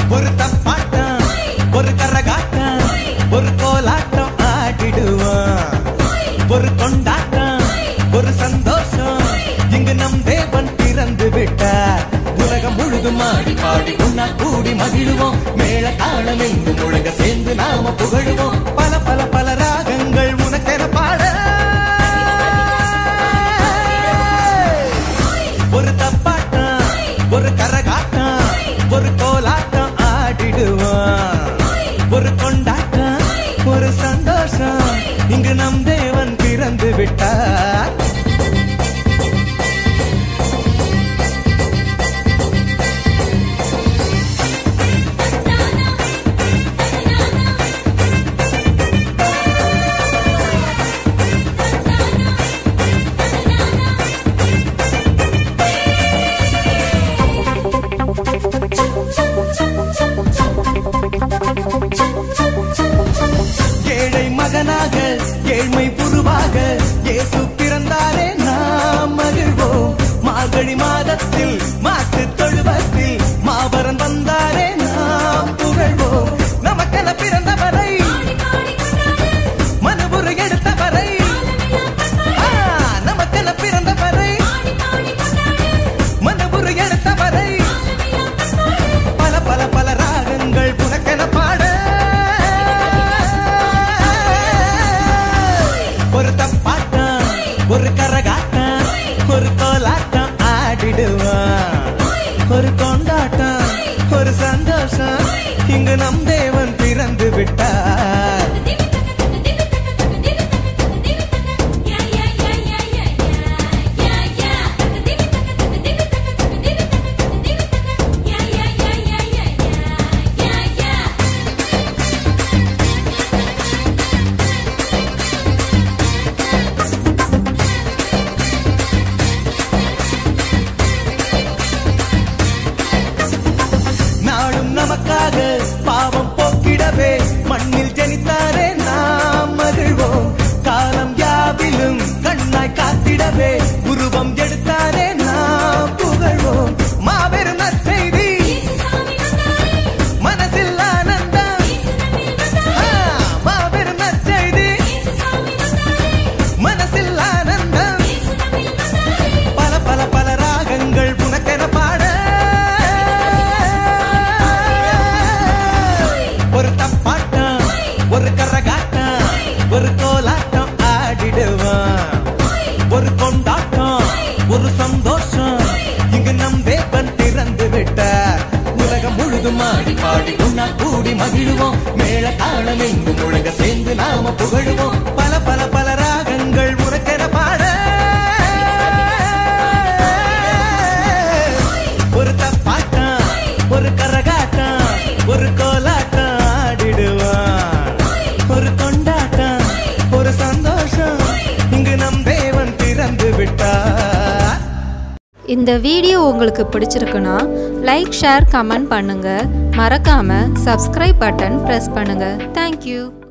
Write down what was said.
ஒரு தப்பாட்டம் ஒரு கரகாட்டம் ஒரு கோலாட்டம் ஆடிடுவான் ஒரு கொண்டாட்டம் ஒரு சந்தோஷம் இங்கு நம் தேவன் பிறந்து விட்டார் உலகம் முழுதும் ஆடி பாடி உன்னா கூடி மகிழுவோம் மேள தாளம் எங்கும் முழங்க சேர்ந்து நாம புகழுவோம் பல பல பல ராகங்கள் உனக்கென பாட ஒரு தப்பாட்டம் ஒரு கரகாட்டம் ஒரு கோலாட்டம் ஆடிடுவான் ஒரு கொண்டாட்டம் ஒரு சந்தோஷம் இங்கு நம் தேவன் பிறந்து விட்டார் ஏழை மகனாக ஏழ்மை புருவாக இயேசு பிறந்தாரே நாம் மகிழ்வோம் மார்கழி மாதத்தில் மாட்டு தொழுவத்தில் மாபரன் வந்தாரே நாம் புகழ்வோம் நமக்கென பிறந்தவரை மனுபுரு எடுத்தவரை ஆ, நமக்கென பிறந்தவரை மனுபுரு எடுத்தவரை பல பல பல ராகங்கள் உனக்கென பாட ஒரு தப்பாட்டம் ஒரு கரகாட்டம் ஒரு கோலாட்டம் ஆடிடுவான் ஒரு கொண்டாட்டம் ஒரு சந்தோஷம் இங்கு நம் தேவன் பிறந்து விட்டார் நாளும் நமக்காக பாவம் போக்கிடவே மண்ணில் ஜனித்தாரே நாம் மகிழ்வோம் காலம் யாவிலும் கண்ணாய் காத்திடவே உருவம் எடுத்தாரே நாம் புகழ்வோம் மாபெரும் நற்செய்தி மனசில் ஆனந்தம் ஆ, மாபெரும் நற்செய்தி மனசில் ஆனந்தம் பல பல பல ராகங்கள் உனக்கென பாட ஒரு தப்பாட்டம் ஒரு கரகாட்டம் ஒரு கோலாட்டம் ஆடிடுவான் ஒரு கொண்டாட்டம் ஒரு சந்தோஷம் இங்கு நம் தேவன் திறந்து விட்டார் உலகம் முழுதும் ஆடி பாடி உன்னா கூடி மகிழுவோம் மேள தாளம் எங்கும் முழங்க சேர்ந்து நாம புகழுவோம் பல பல பல ராகங்கள் உனக்கென பாட ஒரு தப்பாட்டம் ஒரு கரகாட்டம் ஒரு கோலாட்டம் ஆடிடுவான் ஒரு கொண்டாட்டம் ஒரு சந்தோஷம் இங்கு நம் தேவன் பிறந்து விட்டார் இந்த வீடியோ உங்களுக்கு பிடிச்சிருக்குன்னா லைக் ஷேர் கமெண்ட் பண்ணுங்கள் மறக்காமல் சப்ஸ்கிரைப் பட்டன் ப்ரெஸ் பண்ணுங்கள் தேங்க்யூ